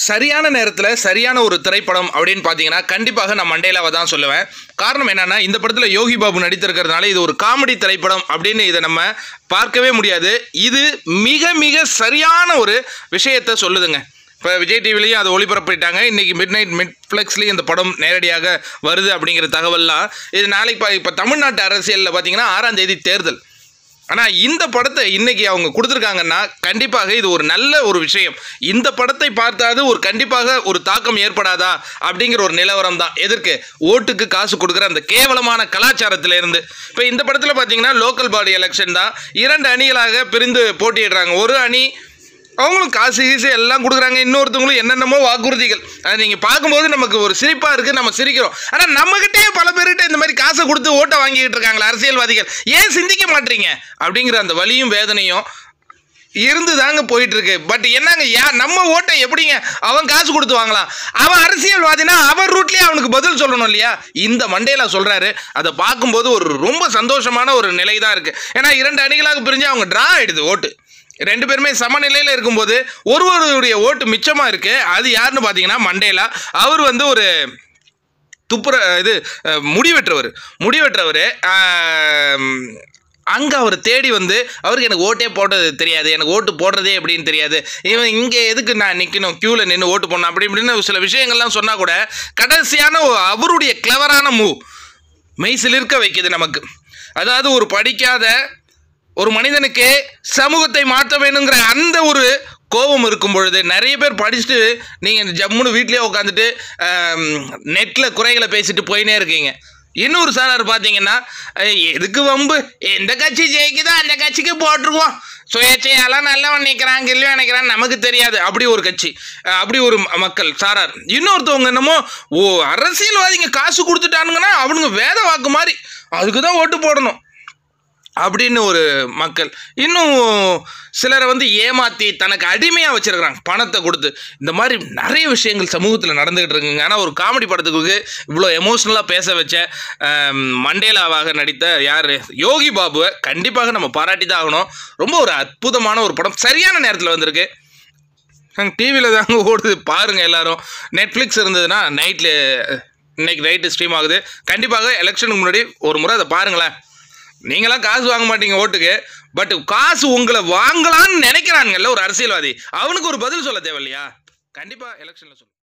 சரியான நேரத்தில் சரியான ஒரு திரைப்படம் அப்படின்னு பார்த்தீங்கன்னா கண்டிப்பாக நான் மண்டேலாவை தான் சொல்லுவேன் காரணம் என்னன்னா இந்த படத்தில் யோகி பாபு நடித்திருக்கிறதுனால இது ஒரு காமெடி திரைப்படம் அப்படின்னு இதை நம்ம பார்க்கவே முடியாது இது மிக மிக சரியான ஒரு விஷயத்தை சொல்லுதுங்க இப்போ விஜய் டிவிலையும் அதை ஒளிபரப்பிட்டாங்க இன்றைக்கி மிட் நைட் மிட்ஃப்ளெக்ஸ்லேயும் இந்த படம் நேரடியாக வருது அப்படிங்கிற தகவல்லாம் இது நாளைக்கு பா- இப்போ தமிழ்நாட்டு அரசியலில் பார்த்தீங்கன்னா ஆறாம் தேதி தேர்தல் ஆனால் இந்த படத்தை இன்னைக்கு அவங்க கொடுத்துருக்காங்கன்னா கண்டிப்பாக இது ஒரு நல்ல ஒரு விஷயம் இந்த படத்தை பார்த்தாது ஒரு கண்டிப்பாக ஒரு தாக்கம் ஏற்படாதா அப்படிங்கிற ஒரு நிலவரம் தான் எதற்கு ஓட்டுக்கு காசு கொடுக்குற அந்த கேவலமான கலாச்சாரத்திலிருந்து இப்போ இந்த படத்தில் பார்த்தீங்கன்னா லோக்கல் பாடி எலெக்ஷன் தான் இரண்டு அணிகளாக பிரிந்து போட்டியிடுறாங்க ஒரு அணி அவங்களும் காசு கீசு எல்லாம் கொடுக்குறாங்க இன்னொருத்தவங்களும் என்னென்னமோ வாக்குறுதிகள் அதை நீங்கள் பார்க்கும்போது நமக்கு ஒரு சிரிப்பாக இருக்குது நம்ம சிரிக்கிறோம் ஆனால் நம்மகிட்டே பல பேர்கிட்ட இந்த மாதிரி காசை கொடுத்து ஓட்டை வாங்கிக்கிட்டு இருக்காங்களா அரசியல்வாதிகள் ஏன் சிந்திக்க மாட்டீங்க அப்படிங்கிற அந்த வலியும் வேதனையும் இருந்து தாங்க போயிட்டு இருக்கு பட் என்னங்க யா நம்ம ஓட்டை எப்படிங்க அவன் காசு கொடுத்து வாங்கலாம் அவன் அரசியல்வாதினா அவன் ரூட்லயே அவனுக்கு பதில் சொல்லணும் இல்லையா இந்த மண்டேலா சொல்றாரு அதை பார்க்கும்போது ஒரு ரொம்ப சந்தோஷமான ஒரு நிலை தான் இருக்கு ஏன்னா இரண்டு அணிகளாக பிரிஞ்சு அவங்க டிரா ஆயிடுது ஓட்டு ரெண்டு பேருமே சமநிலையில் இருக்கும்போது ஒருவருடைய ஓட்டு மிச்சமா இருக்கு அது யாருன்னு பார்த்தீங்கன்னா மண்டேலா அவர் வந்து ஒரு துப்புர இது அஹ், முடிவெற்றவர் முடிவெற்றவர் அங்கே அவர் தேடி வந்து அவருக்கு எனக்கு ஓட்டே போடுறது தெரியாது எனக்கு ஓட்டு போடுறதே எப்படின்னு தெரியாது இவன் இங்கே எதுக்கு நான் நிற்கணும் க்யூவில் நின்று ஓட்டு போடணும் அப்படி இப்படின்னு சில விஷயங்கள்லாம் சொன்னால் கூட கடைசியான ஒரு அவருடைய கிளவரான மூவ் மெய்சிலிருக்க வைக்குது நமக்கு அதாவது ஒரு படிக்காத ஒரு மனிதனுக்கு சமூகத்தை மாற்ற வேணுங்கிற அந்த ஒரு கோபம் இருக்கும் பொழுது நிறைய பேர் படிச்சுட்டு நீங்கள் ஜம்முன்னு வீட்லேயே உட்காந்துட்டு நெட்டில் குறைகளை பேசிட்டு போயினே இருக்கீங்க இன்னொரு சாரார் பார்த்தீங்கன்னா "ஐய், எதுக்கு வம்பு எந்த கட்சி ஜெயிக்குதோ அந்த கட்சிக்கு போட்டுருவோம் சுயேட்சையெல்லாம் நல்லவன் நிற்கிறான் கில்லிவன் நினைக்கிறான் நமக்கு தெரியாது அப்படி ஒரு கட்சி அஹ், அப்படி ஒரு ம- மக்கள் சாரார் இன்னொருத்தவங்க என்னமோ ஓ அரசியல்வாதிங்க காசு கொடுத்துட்டானுங்கன்னா அவனுங்க வேத வாக்கு மாதிரி அதுக்கு தான் ஓட்டு போடணும் அப்படின்னு ஒரு மக்கள் இன்னும் சிலரை வந்து ஏமாற்றி தனக்கு அடிமையாக வச்சிருக்கிறாங்க பணத்தை கொடுத்து இந்த மாதிரி நிறைய விஷயங்கள் சமூகத்தில் நடந்துகிட்டு இருக்குங்க ஆனால் ஒரு காமெடி படத்துக்கு இவ்வளோ எமோஷ்னலாக பேச வச்ச ஆம், மண்டேலாவாக நடித்த யார் யோகி பாபுவை கண்டிப்பாக நம்ம பாராட்டி தான் ஆகணும் ரொம்ப ஒரு அற்புதமான ஒரு படம் சரியான நேரத்தில் வந்திருக்கு டிவியில் தாங்க ஓடுது பாருங்கள் எல்லாரும் நெட்ஃப்ளிக்ஸ் இருந்ததுன்னா நைட்டில் இன்னைக்கு நைட்டு ஸ்ட்ரீம் ஆகுது கண்டிப்பாக எலெக்ஷனுக்கு முன்னாடி ஒரு முறை அதை பாருங்களேன் நீங்களாம் காசு வாங்க மாட்டீங்க ஓட்டுக்கு பட் காசு உங்களை வாங்கலாம்னு நினைக்கிறானுங்கல்ல ஒரு அரசியல்வாதி அவனுக்கு ஒரு பதில் சொல்ல தேவையில்லையா கண்டிப்பாக எலெக்ஷனில் சொல்லுங்கள்